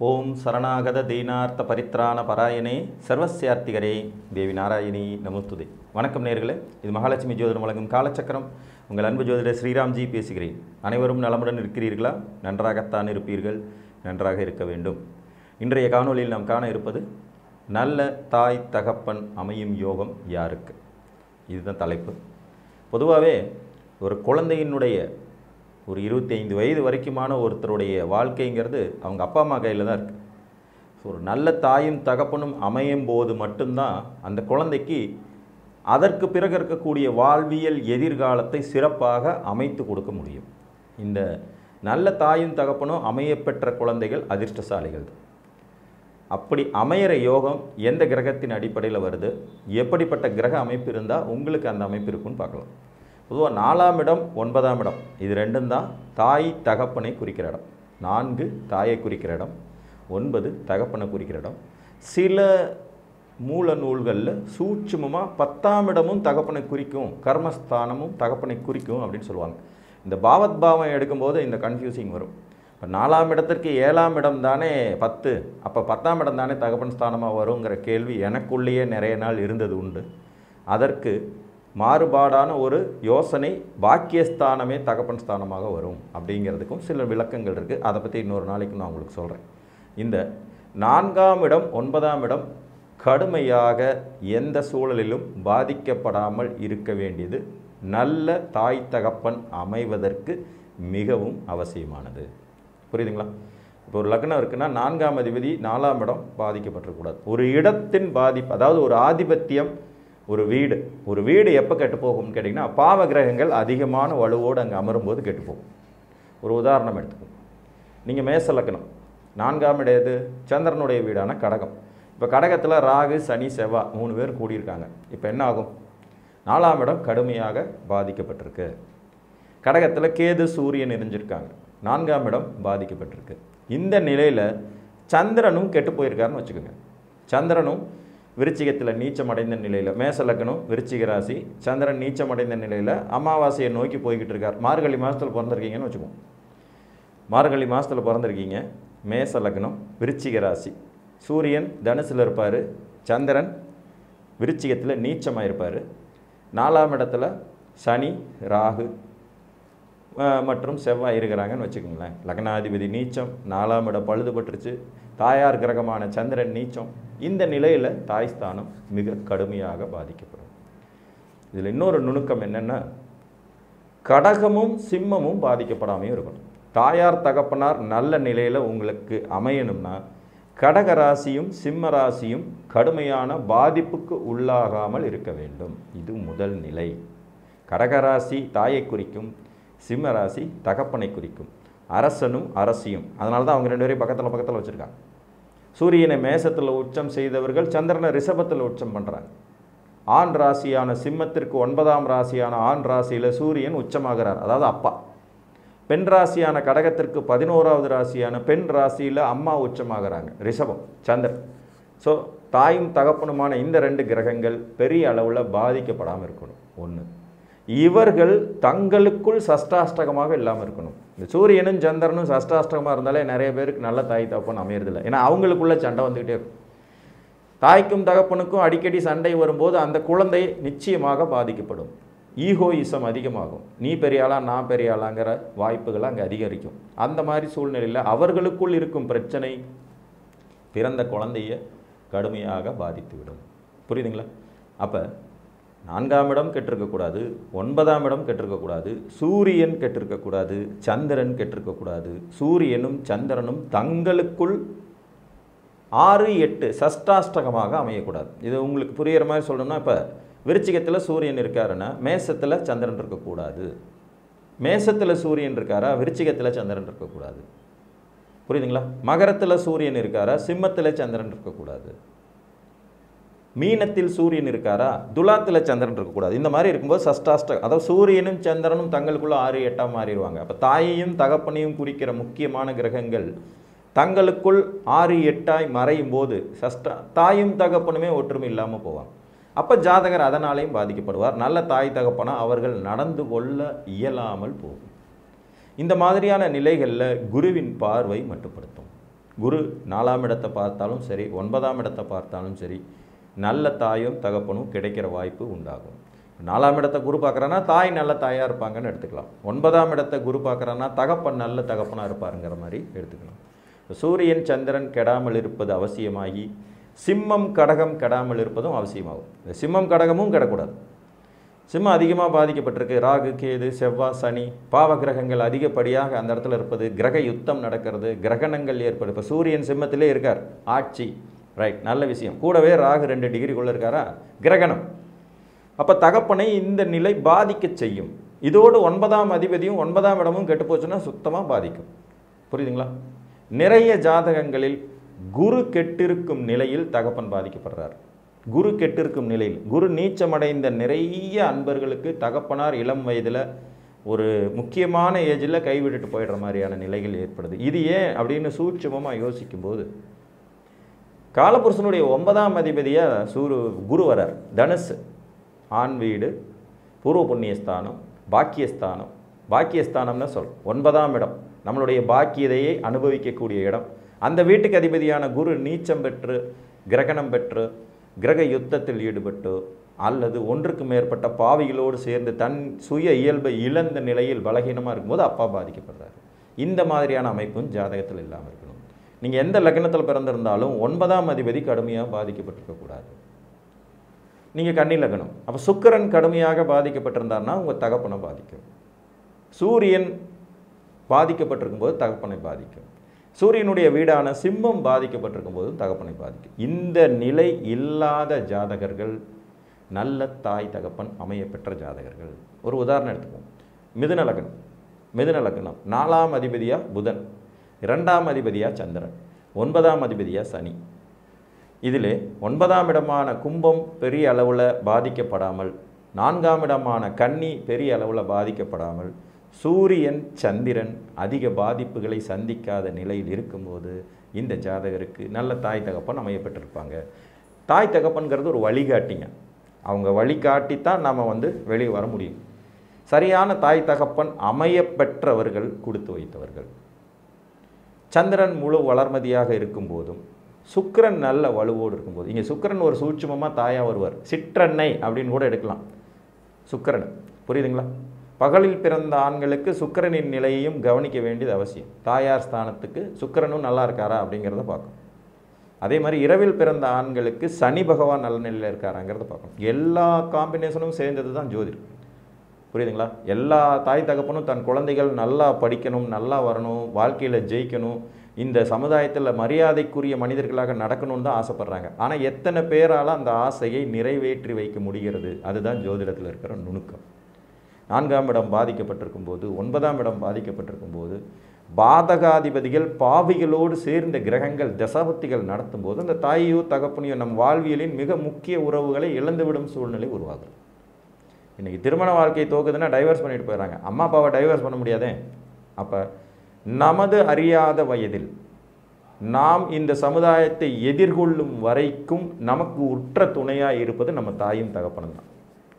ஓம் சரணாகத தீனார்த்த பரித்ராண பராயணே சர்வசியார்த்திகரே தேவி நாராயணி நமஸ்துதே வணக்கம் நேர்களே இது மகாலட்சுமி ஜோதிடம் வழங்கும் காலச்சக்கரம் உங்கள் அன்பு ஜோதிடர் ஸ்ரீராம்ஜி பேசுகிறேன் அனைவரும் நலமுடன் இருக்கிறீர்களா நன்றாகத்தான் இருப்பீர்கள் நன்றாக இருக்க வேண்டும் இன்றைய காணொளியில் நாம் காண இருப்பது நல்ல தாய் தகப்பன் அமையும் யோகம் யாருக்கு இதுதான் தலைப்பு பொதுவாகவே ஒரு குழந்தையினுடைய ஒரு இருபத்தி ஐந்து வயது வரைக்குமான ஒருத்தருடைய வாழ்க்கைங்கிறது அவங்க அப்பா அம்மா கையில் தான் இருக்குது ஸோ ஒரு நல்ல தாயும் தகப்பனும் அமையும் போது மட்டும்தான் அந்த குழந்தைக்கு அதற்கு பிறகு இருக்கக்கூடிய வாழ்வியல் எதிர்காலத்தை சிறப்பாக அமைத்து கொடுக்க முடியும் இந்த நல்ல தாயும் தகப்பனும் அமையப்பெற்ற குழந்தைகள் அதிர்ஷ்டசாலிகள் தான் அப்படி அமையிற யோகம் எந்த கிரகத்தின் அடிப்படையில் வருது எப்படிப்பட்ட கிரக அமைப்பு இருந்தால் உங்களுக்கு அந்த அமைப்பு இருக்குன்னு பார்க்கலாம் பொதுவாக நாலாம் இடம் ஒன்பதாம் இடம் இது ரெண்டும் தான் தாய் தகப்பனை குறிக்கிற இடம் நான்கு தாயை குறிக்கிற இடம் ஒன்பது தகப்பனை குறிக்கிற இடம் சில மூல நூல்களில் சூட்சுமமாக பத்தாம் இடமும் தகப்பனை குறிக்கும் கர்மஸ்தானமும் தகப்பனை குறிக்கும் அப்படின்னு சொல்லுவாங்க இந்த பாவத் பாவம் எடுக்கும்போது இந்த கன்ஃபியூசிங் வரும் இப்போ நாலாம் இடத்திற்கு ஏழாம் இடம் தானே பத்து அப்போ பத்தாம் இடம் தானே தகப்பன் ஸ்தானமாக வருங்கிற கேள்வி எனக்குள்ளேயே நிறைய நாள் இருந்தது உண்டு அதற்கு மாறுபாடான ஒரு யோசனை பாக்கியஸ்தானமே தகப்பன் ஸ்தானமாக வரும் அப்படிங்கிறதுக்கும் சில விளக்கங்கள் இருக்குது அதை பற்றி இன்னொரு நாளைக்கு நான் உங்களுக்கு சொல்கிறேன் இந்த நான்காம் இடம் ஒன்பதாம் இடம் கடுமையாக எந்த சூழலிலும் பாதிக்கப்படாமல் இருக்க வேண்டியது நல்ல தாய் தகப்பன் அமைவதற்கு மிகவும் அவசியமானது புரியுதுங்களா இப்போ ஒரு லக்னம் இருக்குன்னா நான்காம் அதிபதி நாலாம் இடம் பாதிக்கப்பட்டிருக்கக்கூடாது ஒரு இடத்தின் பாதிப்பு அதாவது ஒரு ஆதிபத்தியம் ஒரு வீடு ஒரு வீடு எப்போ கெட்டு போகும்னு கேட்டிங்கன்னா பாவ கிரகங்கள் அதிகமான வலுவோடு அங்கே அமரும்போது கெட்டு போகும் ஒரு உதாரணம் எடுத்துக்கோங்க நீங்கள் மேச லக்னம் நான்காம் இடம் எது சந்திரனுடைய வீடான கடகம் இப்போ கடகத்தில் ராகு சனி செவ்வாய் மூணு பேர் கூடியிருக்காங்க இப்போ என்ன ஆகும் நாலாம் இடம் கடுமையாக பாதிக்கப்பட்டிருக்கு கடகத்தில் கேது சூரியன் எரிஞ்சிருக்காங்க நான்காம் இடம் பாதிக்கப்பட்டிருக்கு இந்த நிலையில் சந்திரனும் கெட்டு போயிருக்காருன்னு வச்சுக்கோங்க சந்திரனும் விருச்சிகத்தில் நீச்சமடைந்த நிலையில் மேச லக்னம் விருச்சிக ராசி சந்திரன் நீச்சமடைந்த நிலையில் அமாவாசையை நோக்கி போய்கிட்டு இருக்கார் மார்கழி மாதத்தில் பிறந்திருக்கீங்கன்னு வச்சுக்கோங்க மார்கழி மாதத்தில் பிறந்திருக்கீங்க மேச லக்னம் விருச்சிக ராசி சூரியன் தனுசில் இருப்பார் சந்திரன் விருச்சிகத்தில் நீச்சமாக இருப்பார் நாலாம் இடத்துல சனி ராகு மற்றும் செவ்வாய் இருக்கிறாங்கன்னு வச்சுக்கோங்களேன் லக்னாதிபதி நீச்சம் நாலாம் இடம் பழுதுபட்டுருச்சு தாயார் கிரகமான சந்திரன் நீச்சம் இந்த நிலையில் தாய் ஸ்தானம் மிக கடுமையாக பாதிக்கப்படும் இதில் இன்னொரு நுணுக்கம் என்னென்னா கடகமும் சிம்மமும் பாதிக்கப்படாமையும் இருக்கணும் தாயார் தகப்பனார் நல்ல நிலையில் உங்களுக்கு அமையணும்னா கடக ராசியும் சிம்ம ராசியும் கடுமையான பாதிப்புக்கு உள்ளாகாமல் இருக்க வேண்டும் இது முதல் நிலை கடகராசி தாயை குறிக்கும் சிம்ம ராசி தகப்பனை குறிக்கும் அரசனும் அரசியும் அதனால தான் அவங்க ரெண்டு பேரையும் பக்கத்தில் பக்கத்தில் வச்சுருக்காங்க சூரியனை மேசத்தில் உச்சம் செய்தவர்கள் சந்திரனை ரிஷபத்தில் உச்சம் பண்ணுறாங்க ஆண் ராசியான சிம்மத்திற்கு ஒன்பதாம் ராசியான ஆண் ராசியில் சூரியன் உச்சமாகிறார் அதாவது அப்பா பெண் ராசியான கடகத்திற்கு பதினோராவது ராசியான பெண் ராசியில் அம்மா உச்சமாகறாங்க ரிஷபம் சந்திரன் ஸோ தாயும் தகப்பனுமான இந்த ரெண்டு கிரகங்கள் பெரிய அளவில் பாதிக்கப்படாமல் இருக்கணும் ஒன்று இவர்கள் தங்களுக்குள் சஷ்டாஷ்டகமாக இல்லாமல் இருக்கணும் இந்த சூரியனும் சந்திரனும் சஷ்டாஷ்டகமாக இருந்தாலே நிறைய பேருக்கு நல்ல தாய் தகப்பன் அமையறதில்லை ஏன்னா அவங்களுக்குள்ள சண்டை வந்துக்கிட்டே இருக்கும் தாய்க்கும் தகப்பனுக்கும் அடிக்கடி சண்டை வரும்போது அந்த குழந்தை நிச்சயமாக பாதிக்கப்படும் ஈகோயிசம் அதிகமாகும் நீ பெரியாளா நான் பெரியாளாங்கிற வாய்ப்புகள் அங்கே அதிகரிக்கும் அந்த மாதிரி சூழ்நிலையில் அவர்களுக்குள் இருக்கும் பிரச்சனை பிறந்த குழந்தைய கடுமையாக பாதித்துவிடும் புரியுதுங்களா அப்போ நான்காம் இடம் கெட்டிருக்கக்கூடாது ஒன்பதாம் இடம் கெட்டிருக்கக்கூடாது சூரியன் கெட்டிருக்கக்கூடாது சந்திரன் கெட்டிருக்கக்கூடாது சூரியனும் சந்திரனும் தங்களுக்குள் ஆறு எட்டு சஷ்டாஷ்டகமாக அமையக்கூடாது இது உங்களுக்கு புரிகிற மாதிரி சொல்லணும்னா இப்போ விருச்சிகத்தில் சூரியன் இருக்காருன்னா மேசத்தில் சந்திரன் இருக்கக்கூடாது மேசத்தில் சூரியன் இருக்காரா விருச்சிகத்தில் சந்திரன் இருக்கக்கூடாது புரியுதுங்களா மகரத்தில் சூரியன் இருக்காரா சிம்மத்தில் சந்திரன் இருக்கக்கூடாது மீனத்தில் சூரியன் இருக்காரா துலாத்தில் சந்திரன் இருக்கக்கூடாது இந்த மாதிரி இருக்கும்போது சஷ்டாஷ்ட அதாவது சூரியனும் சந்திரனும் தங்களுக்குள்ள ஆறு எட்டாக மாறிடுவாங்க அப்போ தாயையும் தகப்பனையும் குறிக்கிற முக்கியமான கிரகங்கள் தங்களுக்குள் ஆறு எட்டாய் மறையும் போது சஷ்டா தாயும் தகப்பனுமே ஒற்றுமை இல்லாமல் போவாங்க அப்போ ஜாதகர் அதனாலேயும் பாதிக்கப்படுவார் நல்ல தாய் தகப்பனா அவர்கள் நடந்து கொள்ள இயலாமல் போகும் இந்த மாதிரியான நிலைகளில் குருவின் பார்வை மட்டுப்படுத்தும் குரு நாலாம் இடத்தை பார்த்தாலும் சரி ஒன்பதாம் இடத்தை பார்த்தாலும் சரி நல்ல தாயும் தகப்பனும் கிடைக்கிற வாய்ப்பு உண்டாகும் நாலாம் இடத்தை குரு பார்க்குறான்னா தாய் நல்ல தாயாக இருப்பாங்கன்னு எடுத்துக்கலாம் ஒன்பதாம் இடத்தை குரு பார்க்குறான்னா தகப்பன் நல்ல தகப்பனாக இருப்பாருங்கிற மாதிரி எடுத்துக்கலாம் சூரியன் சந்திரன் கெடாமல் இருப்பது அவசியமாகி சிம்மம் கடகம் கெடாமல் இருப்பதும் அவசியமாகும் இந்த சிம்மம் கடகமும் கெடக்கூடாது சிம்மம் அதிகமாக பாதிக்கப்பட்டிருக்கு ராகு கேது செவ்வாய் சனி பாவ கிரகங்கள் அதிகப்படியாக அந்த இடத்துல இருப்பது கிரக யுத்தம் நடக்கிறது கிரகணங்கள் ஏற்படும் இப்போ சூரியன் சிம்மத்திலே இருக்கார் ஆட்சி ரைட் நல்ல விஷயம் கூடவே ராகு ரெண்டு டிகிரிக்குள்ளே இருக்காரா கிரகணம் அப்போ தகப்பனை இந்த நிலை பாதிக்க செய்யும் இதோடு ஒன்பதாம் அதிபதியும் ஒன்பதாம் இடமும் கெட்டு போச்சுன்னா சுத்தமாக பாதிக்கும் புரியுதுங்களா நிறைய ஜாதகங்களில் குரு கெட்டிருக்கும் நிலையில் தகப்பன் பாதிக்கப்படுறார் குரு கெட்டிருக்கும் நிலையில் குரு நீச்சமடைந்த நிறைய அன்பர்களுக்கு தகப்பனார் இளம் வயதில் ஒரு முக்கியமான ஏஜில் கைவிட்டுட்டு போயிடுற மாதிரியான நிலைகள் ஏற்படுது இது ஏன் அப்படின்னு சூட்சமமாக யோசிக்கும்போது காலபுருஷனுடைய ஒன்பதாம் அதிபதியாக சூரு குரு வரார் தனுசு ஆண் வீடு பூர்வ புண்ணியஸ்தானம் பாக்கியஸ்தானம் பாக்கியஸ்தானம்னு சொல் ஒன்பதாம் இடம் நம்மளுடைய பாக்கியதையை அனுபவிக்கக்கூடிய இடம் அந்த வீட்டுக்கு அதிபதியான குரு நீச்சம் பெற்று கிரகணம் பெற்று கிரக யுத்தத்தில் ஈடுபட்டு அல்லது ஒன்றுக்கு மேற்பட்ட பாவிகளோடு சேர்ந்து தன் சுய இயல்பை இழந்த நிலையில் பலகீனமாக இருக்கும்போது அப்பா பாதிக்கப்படுறாரு இந்த மாதிரியான அமைப்பும் ஜாதகத்தில் இல்லாமல் இருக்கணும் நீங்கள் எந்த லக்னத்தில் பிறந்திருந்தாலும் ஒன்பதாம் அதிபதி கடுமையாக பாதிக்கப்பட்டிருக்கக்கூடாது நீங்கள் கன்னி லக்னம் அப்போ சுக்கிரன் கடுமையாக பாதிக்கப்பட்டிருந்தார்னா உங்கள் தகப்பனை பாதிக்கும் சூரியன் பாதிக்கப்பட்டிருக்கும் போது தகப்பனை பாதிக்கும் சூரியனுடைய வீடான சிம்மம் பாதிக்கப்பட்டிருக்கும் போது தகப்பனை பாதிக்கும் இந்த நிலை இல்லாத ஜாதகர்கள் நல்ல தாய் தகப்பன் அமையப்பெற்ற ஜாதகர்கள் ஒரு உதாரணம் எடுத்துப்போம் மிதுன லக்னம் மிதுன லக்னம் நாலாம் அதிபதியா புதன் இரண்டாம் அதிபதியா சந்திரன் ஒன்பதாம் அதிபதியா சனி இதில் ஒன்பதாம் இடமான கும்பம் பெரிய அளவில் பாதிக்கப்படாமல் நான்காம் இடமான கன்னி பெரிய அளவில் பாதிக்கப்படாமல் சூரியன் சந்திரன் அதிக பாதிப்புகளை சந்திக்காத நிலையில் இருக்கும்போது இந்த ஜாதகருக்கு நல்ல தாய் தகப்பன் அமையப்பட்டிருப்பாங்க தாய் தகப்பன்கிறது ஒரு வழிகாட்டிங்க அவங்க வழிகாட்டித்தான் நாம் வந்து வெளியே வர முடியும் சரியான தாய் தகப்பன் அமையப்பெற்றவர்கள் கொடுத்து வைத்தவர்கள் சந்திரன் முழு வளர்மதியாக இருக்கும்போதும் சுக்கிரன் நல்ல வலுவோடு இருக்கும்போது இங்கே சுக்கிரன் ஒரு சூட்சுமமாக தாயாக வருவார் சிற்றன்னை அப்படின்னு கூட எடுக்கலாம் சுக்கிரன் புரியுதுங்களா பகலில் பிறந்த ஆண்களுக்கு சுக்கிரனின் நிலையையும் கவனிக்க வேண்டியது அவசியம் தாயார் ஸ்தானத்துக்கு சுக்கிரனும் நல்லா இருக்காரா அப்படிங்கிறத பார்க்கணும் அதே மாதிரி இரவில் பிறந்த ஆண்களுக்கு சனி பகவான் நல்ல நிலையில் இருக்காராங்கிறத பார்க்கணும் எல்லா காம்பினேஷனும் சேர்ந்தது தான் ஜோதிடம் புரியுதுங்களா எல்லா தாய் தகப்பனும் தன் குழந்தைகள் நல்லா படிக்கணும் நல்லா வரணும் வாழ்க்கையில் ஜெயிக்கணும் இந்த சமுதாயத்தில் மரியாதைக்குரிய மனிதர்களாக நடக்கணும்னு தான் ஆசைப்படுறாங்க ஆனால் எத்தனை பேரால் அந்த ஆசையை நிறைவேற்றி வைக்க முடிகிறது அதுதான் ஜோதிடத்தில் இருக்கிற நுணுக்கம் நான்காம் இடம் பாதிக்கப்பட்டிருக்கும் போது ஒன்பதாம் இடம் பாதிக்கப்பட்டிருக்கும் போது பாதகாதிபதிகள் பாவிகளோடு சேர்ந்த கிரகங்கள் தசாபத்திகள் நடத்தும் போது அந்த தாயையோ தகப்பனையோ நம் வாழ்வியலின் மிக முக்கிய உறவுகளை இழந்துவிடும் சூழ்நிலை உருவாகுது இன்றைக்கி திருமண வாழ்க்கை தோக்குதுன்னா டைவர்ஸ் பண்ணிட்டு போயிடறாங்க அம்மா அப்பாவை டைவர்ஸ் பண்ண முடியாதே அப்போ நமது அறியாத வயதில் நாம் இந்த சமுதாயத்தை எதிர்கொள்ளும் வரைக்கும் நமக்கு உற்ற துணையாக இருப்பது நம்ம தாயும் தகப்பனும் தான்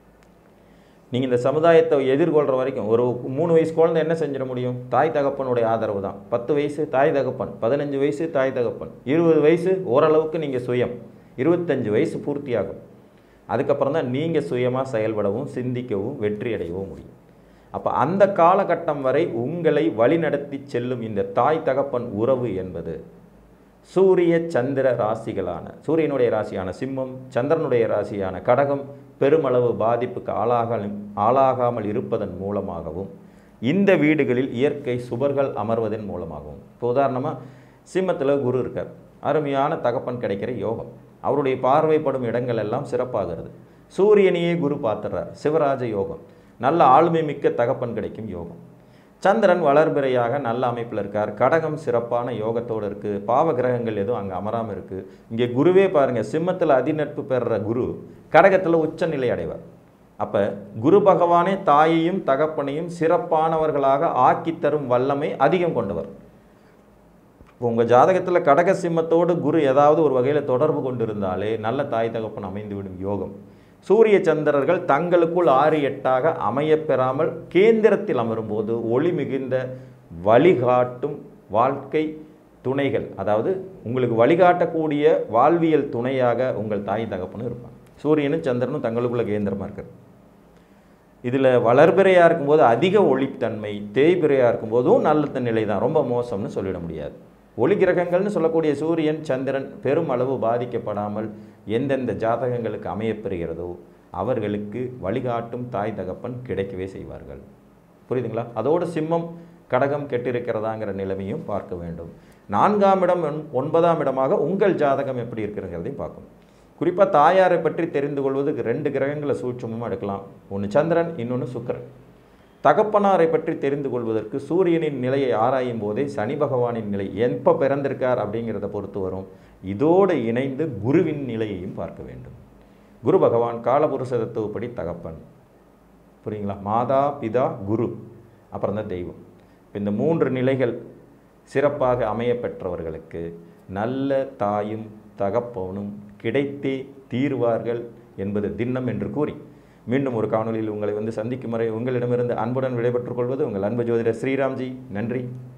நீங்கள் இந்த சமுதாயத்தை எதிர்கொள்கிற வரைக்கும் ஒரு மூணு வயசு குழந்தை என்ன செஞ்சிட முடியும் தாய் தகப்பனுடைய ஆதரவு தான் பத்து வயசு தாய் தகப்பன் பதினஞ்சு வயசு தாய் தகப்பன் இருபது வயசு ஓரளவுக்கு நீங்கள் சுயம் இருபத்தஞ்சு வயசு பூர்த்தியாகும் அதுக்கப்புறம் தான் நீங்கள் சுயமாக செயல்படவும் சிந்திக்கவும் வெற்றி அடையவும் முடியும் அப்போ அந்த காலகட்டம் வரை உங்களை வழிநடத்தி செல்லும் இந்த தாய் தகப்பன் உறவு என்பது சூரிய சந்திர ராசிகளான சூரியனுடைய ராசியான சிம்மம் சந்திரனுடைய ராசியான கடகம் பெருமளவு பாதிப்புக்கு ஆளாக ஆளாகாமல் இருப்பதன் மூலமாகவும் இந்த வீடுகளில் இயற்கை சுபர்கள் அமர்வதன் மூலமாகவும் இப்போ உதாரணமாக சிம்மத்தில் குரு இருக்கார் அருமையான தகப்பன் கிடைக்கிற யோகம் அவருடைய பார்வைப்படும் இடங்கள் எல்லாம் சிறப்பாகிறது சூரியனையே குரு பார்த்துறார் சிவராஜ யோகம் நல்ல ஆளுமை மிக்க தகப்பன் கிடைக்கும் யோகம் சந்திரன் வளர்பிறையாக நல்ல அமைப்பில் இருக்கார் கடகம் சிறப்பான யோகத்தோடு இருக்குது பாவ கிரகங்கள் எதுவும் அங்கே அமராமல் இருக்குது இங்கே குருவே பாருங்கள் சிம்மத்தில் அதிநட்பு பெறுற குரு கடகத்தில் உச்சநிலை அடைவார் அப்போ குரு பகவானே தாயையும் தகப்பனையும் சிறப்பானவர்களாக ஆக்கி தரும் வல்லமை அதிகம் கொண்டவர் உங்கள் ஜாதகத்தில் கடக சிம்மத்தோடு குரு ஏதாவது ஒரு வகையில் தொடர்பு கொண்டிருந்தாலே நல்ல தாய் தகப்பன் அமைந்துவிடும் யோகம் சூரிய சந்திரர்கள் தங்களுக்குள் ஆறு எட்டாக அமையப்பெறாமல் கேந்திரத்தில் அமரும்போது ஒளி மிகுந்த வழிகாட்டும் வாழ்க்கை துணைகள் அதாவது உங்களுக்கு வழிகாட்டக்கூடிய வாழ்வியல் துணையாக உங்கள் தாய் தகப்பனும் இருப்பாங்க சூரியனும் சந்திரனும் தங்களுக்குள்ள கேந்திரமாக இருக்கிறது இதில் வளர்பிறையாக இருக்கும்போது அதிக ஒளித்தன்மை தேய்பிறையாக இருக்கும்போதும் நல்ல நிலை தான் ரொம்ப மோசம்னு சொல்லிட முடியாது ஒளி கிரகங்கள்னு சொல்லக்கூடிய சூரியன் சந்திரன் பெரும் அளவு பாதிக்கப்படாமல் எந்தெந்த ஜாதகங்களுக்கு அமையப்பெறுகிறதோ அவர்களுக்கு வழிகாட்டும் தாய் தகப்பன் கிடைக்கவே செய்வார்கள் புரியுதுங்களா அதோடு சிம்மம் கடகம் கெட்டிருக்கிறதாங்கிற நிலைமையும் பார்க்க வேண்டும் நான்காம் இடம் ஒன்- ஒன்பதாம் இடமாக உங்கள் ஜாதகம் எப்படி இருக்கிறங்கிறதையும் பார்க்கணும் குறிப்பாக தாயாரை பற்றி தெரிந்து கொள்வதுக்கு ரெண்டு கிரகங்களை சூட்சமும் எடுக்கலாம் ஒன்று சந்திரன் இன்னொன்று சுக்கிரன் தகப்பனாரை பற்றி தெரிந்து கொள்வதற்கு சூரியனின் நிலையை ஆராயும் போதே சனி பகவானின் நிலை எப்போ பிறந்திருக்கார் அப்படிங்கிறத பொறுத்து வரும் இதோடு இணைந்து குருவின் நிலையையும் பார்க்க வேண்டும் குரு பகவான் காலபுருஷ தத்துவப்படி தகப்பன் புரியுங்களா மாதா பிதா குரு அப்புறம் தான் தெய்வம் இப்ப இந்த மூன்று நிலைகள் சிறப்பாக அமைய பெற்றவர்களுக்கு நல்ல தாயும் தகப்பனும் கிடைத்தே தீர்வார்கள் என்பது திண்ணம் என்று கூறி மீண்டும் ஒரு காணொளியில் உங்களை வந்து சந்திக்கும் வரை உங்களிடமிருந்து அன்புடன் விடைபெற்றுக் கொள்வது உங்கள் அன்பு ஜோதிடர் ஸ்ரீராம்ஜி நன்றி